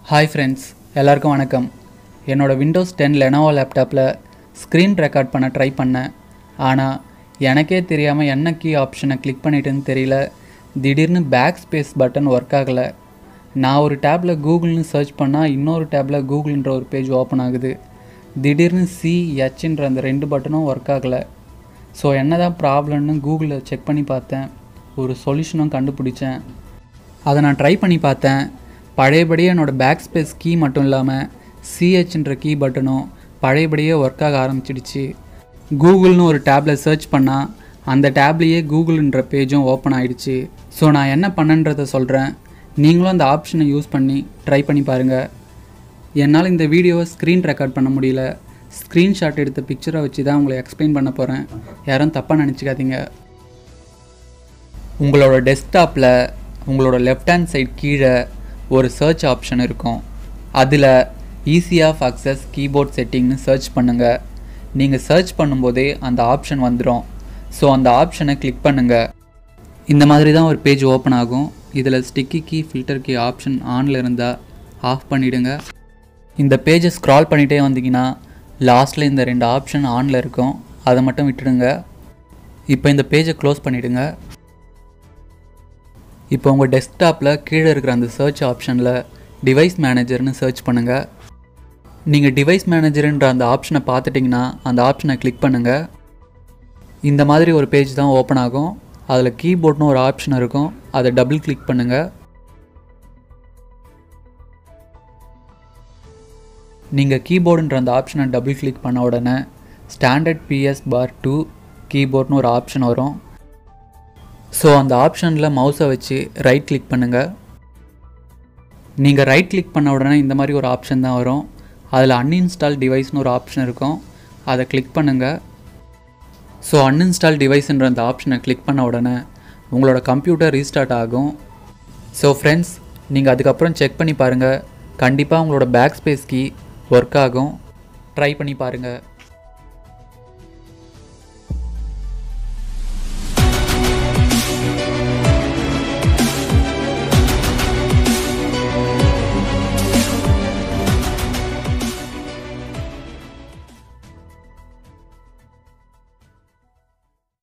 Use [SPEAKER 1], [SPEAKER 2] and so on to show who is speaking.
[SPEAKER 1] hi friends எல்லாருக்கும் வணக்கம் என்னோட விண்டோஸ் டென் லெனோவோ லேப்டாப்பில் ஸ்க்ரீன் ரெக்கார்ட் பண்ண ட்ரை பண்ணேன் ஆனால் எனக்கே தெரியாமல் என்ன கீ ஆப்ஷனை கிளிக் பண்ணிட்டேன்னு தெரியல திடீர்னு பேக் ஸ்பேஸ் பட்டன் ஒர்க் ஆகலை நான் ஒரு டேப்பில் கூகுள்னு சர்ச் பண்ணால் இன்னொரு டேப்பில் கூகுள்ன்ற ஒரு பேஜ் ஓப்பன் ஆகுது திடீர்னு சி ஹெச்ன்ற அந்த ரெண்டு பட்டனும் ஒர்க் ஆகலை ஸோ என்னதான் ப்ராப்ளம்னு கூகுளில் செக் பண்ணி பார்த்தேன் ஒரு சொல்யூஷனும் கண்டுபிடிச்சேன் அதை நான் ட்ரை பண்ணி பார்த்தேன் பழையபடியே என்னோடய பேக் ஸ்பேஸ் கீ மட்டும் இல்லாமல் சிஹெச்ன்ற கீ பட்டனும் பழையபடியே ஒர்க் ஆக ஆரம்பிச்சிடுச்சு கூகுள்னு ஒரு டேப்பில் சர்ச் பண்ணால் அந்த டேப்லேயே கூகுள்ன்ற பேஜும் ஓப்பன் ஆயிடுச்சு ஸோ நான் என்ன பண்ணன்றதை சொல்கிறேன் நீங்களும் அந்த ஆப்ஷனை யூஸ் பண்ணி ட்ரை பண்ணி பாருங்கள் என்னால் இந்த வீடியோவை ஸ்க்ரீன் ரெக்கார்ட் பண்ண முடியல ஸ்க்ரீன்ஷாட் எடுத்த பிக்சரை வச்சு தான் உங்களை எக்ஸ்பிளைன் பண்ண போகிறேன் யாரும் தப்பாக நினச்சிக்காதீங்க உங்களோட டெஸ்க்டாப்பில் உங்களோட லெஃப்ட் ஹேண்ட் சைடு கீழே ஒரு சர்ச் ஆப்ஷன் இருக்கும் அதில் ஈஸி ஆஃப் அக்சஸ் கீபோர்ட் செட்டிங்னு சர்ச் பண்ணுங்கள் நீங்கள் சர்ச் பண்ணும்போதே அந்த ஆப்ஷன் வந்துடும் ஸோ அந்த ஆப்ஷனை கிளிக் பண்ணுங்கள் இந்த மாதிரி தான் ஒரு பேஜ் ஓப்பன் ஆகும் இதில் sticky key filter key option ஆனில் இருந்தால் ஆஃப் பண்ணிவிடுங்க இந்த பேஜை ஸ்க்ரால் பண்ணிகிட்டே வந்தீங்கன்னா லாஸ்ட்டில் இந்த ரெண்டு ஆப்ஷன் ஆனில் இருக்கும் அதை மட்டும் விட்டுடுங்க இப்போ இந்த பேஜை க்ளோஸ் பண்ணிவிடுங்க இப்போ உங்கள் டெஸ்க்டாப்பில் கீழே இருக்கிற அந்த சர்ச் ஆப்ஷனில் டிவைஸ் மேனேஜர்னு சர்ச் பண்ணுங்கள் நீங்கள் டிவைஸ் மேனேஜர்ன்ற அந்த ஆப்ஷனை பார்த்துட்டிங்கன்னா அந்த ஆப்ஷனை கிளிக் பண்ணுங்கள் இந்த மாதிரி ஒரு பேஜ் தான் ஓப்பன் ஆகும் அதில் கீபோர்ட்னு ஒரு ஆப்ஷன் இருக்கும் அதை டபுள் கிளிக் பண்ணுங்கள் நீங்கள் கீபோர்டுன்ற அந்த ஆப்ஷனை டபுள் கிளிக் பண்ண உடனே ஸ்டாண்டர்ட் பிஎஸ் பார் டூ கீபோர்ட்னு ஒரு ஆப்ஷன் வரும் ஸோ அந்த ஆப்ஷனில் மவுஸை வச்சு ரைட் கிளிக் பண்ணுங்கள் நீங்கள் ரைட் கிளிக் பண்ண உடனே இந்த மாதிரி ஒரு ஆப்ஷன் தான் வரும் அதில் அன்இன்ஸ்டால் டிவைஸ்னு ஒரு ஆப்ஷன் இருக்கும் அதை கிளிக் பண்ணுங்கள் ஸோ அன்இன்ஸ்டால் டிவைஸ்ன்ற அந்த ஆப்ஷனை கிளிக் பண்ண உடனே உங்களோட கம்ப்யூட்டர் ரீஸ்டார்ட் ஆகும் ஸோ ஃப்ரெண்ட்ஸ் நீங்கள் அதுக்கப்புறம் செக் பண்ணி பாருங்கள் கண்டிப்பாக உங்களோட பேக் ஸ்பேஸ் கீ ஒர்க் ஆகும் ட்ரை பண்ணி பாருங்கள்